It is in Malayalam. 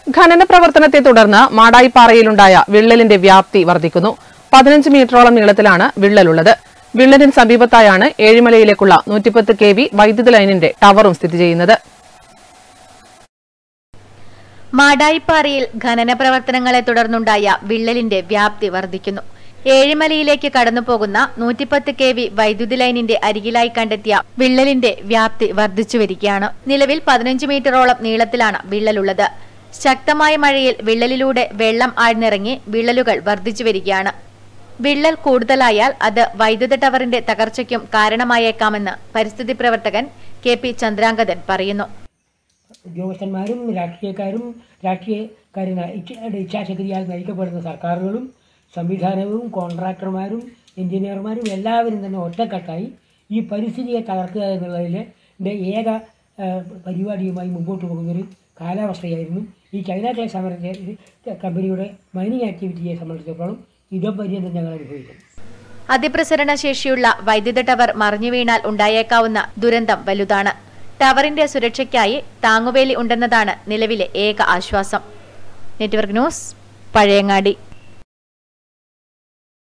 ഖനന പ്രവർത്തനത്തെ തുടർന്ന് മാടായിപ്പാറയിലുണ്ടായ വിള്ളലിന്റെ വ്യാപ്തി വർദ്ധിക്കുന്നു പതിനഞ്ച് മീറ്ററോളം നീളത്തിലാണ് വിള്ളലുള്ളത് വിള്ളലിന് സമീപത്തായാണ് ഏഴിമലയിലേക്കുള്ള നൂറ്റിപ്പത്ത് കെ വി വൈദ്യുത ലൈനിന്റെ ടവറും സ്ഥിതി ചെയ്യുന്നത് മാടായിപ്പാറയിൽ ഖനന പ്രവർത്തനങ്ങളെ തുടർന്നുണ്ടായ വിള്ളലിന്റെ വ്യാപ്തി വർദ്ധിക്കുന്നു ഏഴിമലയിലേക്ക് കടന്നുപോകുന്ന നൂറ്റിപ്പത്ത് കെ വി വൈദ്യുതി ലൈനിന്റെ അരികിലായി കണ്ടെത്തിയ വിള്ളലിന്റെ വ്യാപ്തി വർദ്ധിച്ചു വരികയാണ് നിലവിൽ പതിനഞ്ച് മീറ്ററോളം നീളത്തിലാണ് വിള്ളലുള്ളത് ശക്തമായ മഴയിൽ വിള്ളലിലൂടെ വെള്ളം ആഴ്ന്നിറങ്ങി വിള്ളലുകൾ വർദ്ധിച്ചു വരികയാണ് വിള്ളൽ കൂടുതലായാൽ അത് വൈദ്യുത ടവറിന്റെ തകർച്ചയ്ക്കും കാരണമായേക്കാമെന്ന് പരിസ്ഥിതി പ്രവർത്തകൻ കെ പി ചന്ദ്രാംഗതൻ പറയുന്നു ഉദ്യോഗസ്ഥന്മാരും രാഷ്ട്രീയക്കാരും രാഷ്ട്രീയക്കാരും ഇച്ഛ- ഇച്ഛാശക്തിയാൽ നയിക്കപ്പെടുന്ന സർക്കാരുകളും സംവിധാനവും കോൺട്രാക്ടർമാരും എഞ്ചിനീയർമാരും എല്ലാവരും തന്നെ ഒറ്റക്കെട്ടായി ഈ പരിസ്ഥിതിയെ തകർക്കുക എന്നുള്ളതിൽ ന്റെ ഏക ആ, പരിപാടിയുമായി മുമ്പോട്ട് പോകുന്നൊരു കാലാവസ്ഥയായിരുന്നു ഈ ചൈന ക്ലേ സമരത്തെ ഇത് കമ്പനിയുടെ മൈനിങ് ആക്ടിവിറ്റിയെ സംബന്ധിച്ചിടത്തോളം ഇതപര്യന്തം ഞങ്ങൾ അനുഭവിക്കുന്നു അതിപ്രസരണ ശേഷിയുള്ള വൈദ്യുത ടവർ മറിഞ്ഞു വീണാൽ ഉണ്ടായേക്കാവുന്ന ദുരന്തം വലുതാണ് ടവറിന്റെ സുരക്ഷയ്ക്കായി താങ്ങുവേലി ഉണ്ടെന്നതാണ് നിലവിലെ ഏക ആശ്വാസം നെറ്റ്വർക്ക് ന്യൂസ് പഴയങ്ങാടി